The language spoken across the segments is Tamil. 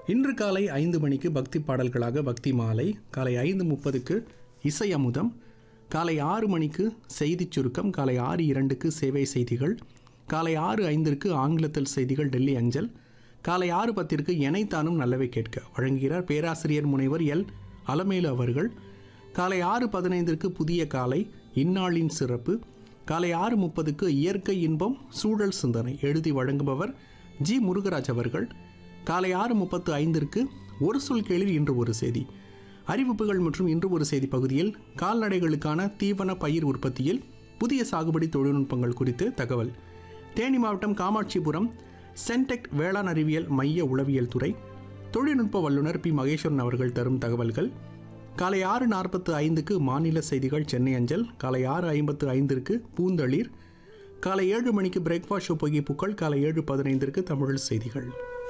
இன்று காலை ஐந்து மணிக்கு பக்தி பாடல்களாக பக்தி மாலை காலை ஐந்து முப்பதுக்கு இசை அமுதம் காலை ஆறு மணிக்கு செய்திச் சுருக்கம் காலை ஆறு இரண்டுக்கு சேவை செய்திகள் காலை ஆறு ஐந்திற்கு ஆங்கிலத்தில் செய்திகள் டெல்லி அஞ்சல் காலை ஆறு பத்திற்கு எனைத்தானும் நல்லவை கேட்க வழங்குகிறார் பேராசிரியர் முனைவர் எல் அலமேலு அவர்கள் காலை ஆறு பதினைந்திற்கு புதிய காலை இந்நாளின் சிறப்பு காலை ஆறு முப்பதுக்கு இயற்கை இன்பம் சூழல் சிந்தனை எழுதி வழங்குபவர் ஜி முருகராஜ் அவர்கள் காலை ஆறு முப்பத்து ஐந்திற்கு ஒரு சொல் கேள்வி இன்று ஒரு செய்தி அறிவிப்புகள் மற்றும் இன்று ஒரு செய்தி பகுதியில் கால்நடைகளுக்கான தீவன பயிர் உற்பத்தியில் புதிய சாகுபடி தொழில்நுட்பங்கள் குறித்து தகவல் தேனி மாவட்டம் காமாட்சிபுரம் சென்டெக் வேளாண் அறிவியல் மைய உளவியல் துறை தொழில்நுட்ப வல்லுநர் பி மகேஸ்வரன் அவர்கள் தரும் தகவல்கள் காலை ஆறு நாற்பத்து ஐந்துக்கு மாநில செய்திகள் சென்னை அஞ்சல் காலை ஆறு ஐம்பத்து ஐந்திற்கு பூந்தளிர் காலை ஏழு மணிக்கு பிரேக்ஃபாஸ்ட் ஷோ புகைப்புக்கள் காலை ஏழு பதினைந்திற்கு தமிழ் செய்திகள்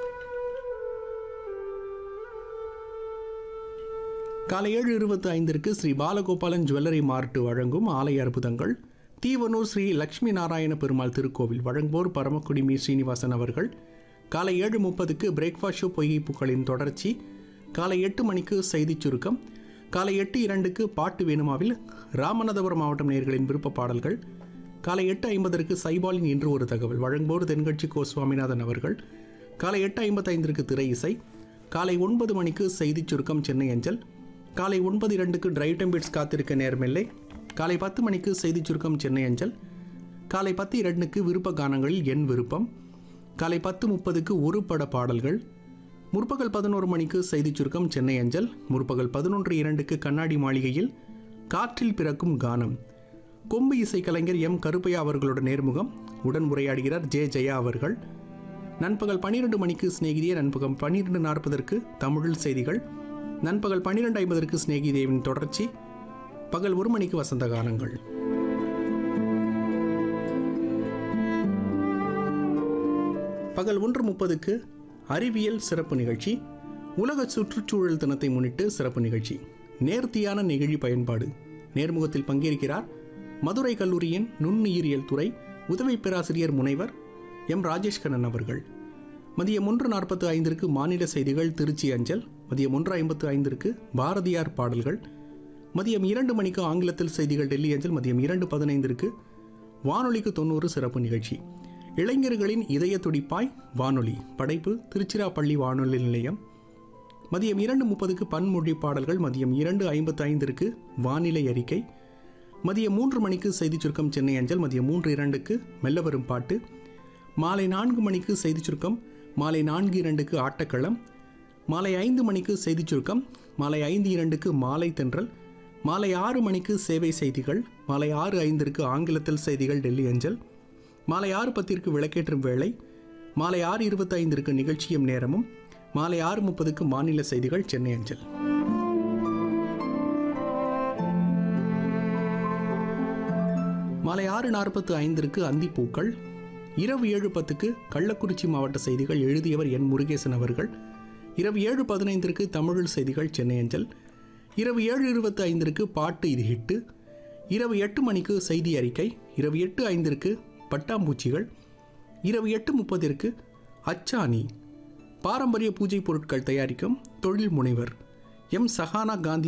காலை ஏழு இருபத்தி ஐந்திற்கு ஸ்ரீ பாலகோபாலன் ஜுவல்லரி மார்ட் வழங்கும் ஆலய அற்புதங்கள் தீவனூர் ஸ்ரீ லட்சுமி நாராயண பெருமாள் திருக்கோவில் வழங்குவோர் பரமக்குடி மீ ஸ்ரீனிவாசன் அவர்கள் காலை ஏழு முப்பதுக்கு பிரேக்ஃபாஸ்ட் ஷோ பொய்கைப்புகளின் தொடர்ச்சி காலை எட்டு மணிக்கு செய்திச் சுருக்கம் காலை எட்டு இரண்டுக்கு பாட்டு வேணுமாவில் ராமநாதபுரம் மாவட்டம் நேர்களின் விருப்ப பாடல்கள் காலை எட்டு ஐம்பதற்கு சைபாலின் இன்று ஒரு தகவல் வழங்குவோர் தென்கட்சி கோ சுவாமிநாதன் அவர்கள் காலை எட்டு ஐம்பத்தைந்திற்கு திரை இசை காலை ஒன்பது மணிக்கு செய்திச் சுருக்கம் சென்னை அஞ்சல் காலை ஒன்பது இரண்டுக்கு டிரைவ் டைம் பிட்ஸ் காத்திருக்க நேரமில்லை காலை பத்து மணிக்கு செய்திச் சுருக்கம் சென்னை அஞ்சல் காலை பத்து இரண்டுக்கு விருப்ப கானங்களில் என் விருப்பம் காலை பத்து முப்பதுக்கு ஒரு பட பாடல்கள் முற்பகல் பதினோரு மணிக்கு செய்திச் சுருக்கம் சென்னை அஞ்சல் முற்பகல் பதினொன்று இரண்டுக்கு கண்ணாடி மாளிகையில் காற்றில் பிறக்கும் கானம் கொம்பு இசைக்கலைஞர் எம் கருப்பையா அவர்களோட நேர்முகம் உடன் உரையாடுகிறார் ஜே ஜெயா அவர்கள் நண்பகல் பன்னிரெண்டு மணிக்கு சிநேகிதிய நண்பகம் பன்னிரெண்டு நாற்பதற்கு தமிழில் செய்திகள் நண்பகல் பன்னிரெண்டு ஐம்பதற்கு சிநேகிதேவின் தொடர்ச்சி பகல் ஒரு மணிக்கு வசந்த கானங்கள் பகல் ஒன்று முப்பதுக்கு அறிவியல் சிறப்பு நிகழ்ச்சி உலக சுற்றுச்சூழல் தினத்தை முன்னிட்டு சிறப்பு நிகழ்ச்சி நேர்த்தியான நெகிழி பயன்பாடு நேர்முகத்தில் பங்கேற்கிறார் மதுரை கல்லூரியின் நுண்ணுயிரியல் துறை உதவி பேராசிரியர் முனைவர் எம் ராஜேஷ் கண்ணன் அவர்கள் மதியம் ஒன்று நாற்பத்து ஐந்திற்கு மாநில செய்திகள் திருச்சி அஞ்சல் மதியம் ஒன்று ஐம்பத்து ஐந்திற்கு பாரதியார் பாடல்கள் மதியம் இரண்டு மணிக்கு ஆங்கிலத்தில் செய்திகள் டெல்லி அஞ்சல் மதியம் இரண்டு பதினைந்திற்கு வானொலிக்கு தொண்ணூறு சிறப்பு நிகழ்ச்சி இளைஞர்களின் இதய துடிப்பாய் வானொலி படைப்பு திருச்சிராப்பள்ளி வானொலி நிலையம் மதியம் இரண்டு முப்பதுக்கு பன்மொழி பாடல்கள் மதியம் இரண்டு ஐம்பத்து ஐந்திற்கு வானிலை அறிக்கை மதியம் மூன்று மணிக்கு செய்திச் சுருக்கம் சென்னை அஞ்சல் மதியம் மூன்று இரண்டுக்கு மெல்ல வரும் பாட்டு மாலை நான்கு மணிக்கு செய்திச் சுருக்கம் மாலை நான்கு இரண்டுக்கு ஆட்டக்களம் மாலை ஐந்து மணிக்கு செய்திச் சுருக்கம் மாலை ஐந்து இரண்டுக்கு மாலை தென்றல் மாலை ஆறு மணிக்கு சேவை செய்திகள் மாலை ஆறு ஐந்திற்கு ஆங்கிலத்தில் செய்திகள் டெல்லி அஞ்சல் மாலை ஆறு பத்திற்கு விளக்கேற்றும் வேளை மாலை ஆறு இருபத்தி ஐந்திற்கு நிகழ்ச்சியும் நேரமும் மாலை ஆறு முப்பதுக்கு மாநில செய்திகள் சென்னை அஞ்சல் மாலை ஆறு நாற்பத்து ஐந்திற்கு அந்திப்பூக்கள் இரவு ஏழு பத்துக்கு கள்ளக்குறிச்சி மாவட்ட செய்திகள் எழுதியவர் என் முருகேசன் அவர்கள் இரவு ஏழு பதினைந்திற்கு தமிழ் செய்திகள் சென்னை அஞ்சல் இரவு ஏழு இருபத்தி ஐந்திற்கு பாட்டு இது ஹிட்டு இரவு எட்டு மணிக்கு செய்தி அறிக்கை இரவு எட்டு ஐந்திற்கு பட்டாம்பூச்சிகள் இரவு எட்டு முப்பதிற்கு அச்சாணி பாரம்பரிய பூஜை பொருட்கள் தயாரிக்கும் தொழில் முனைவர் எம் சஹானா காந்தி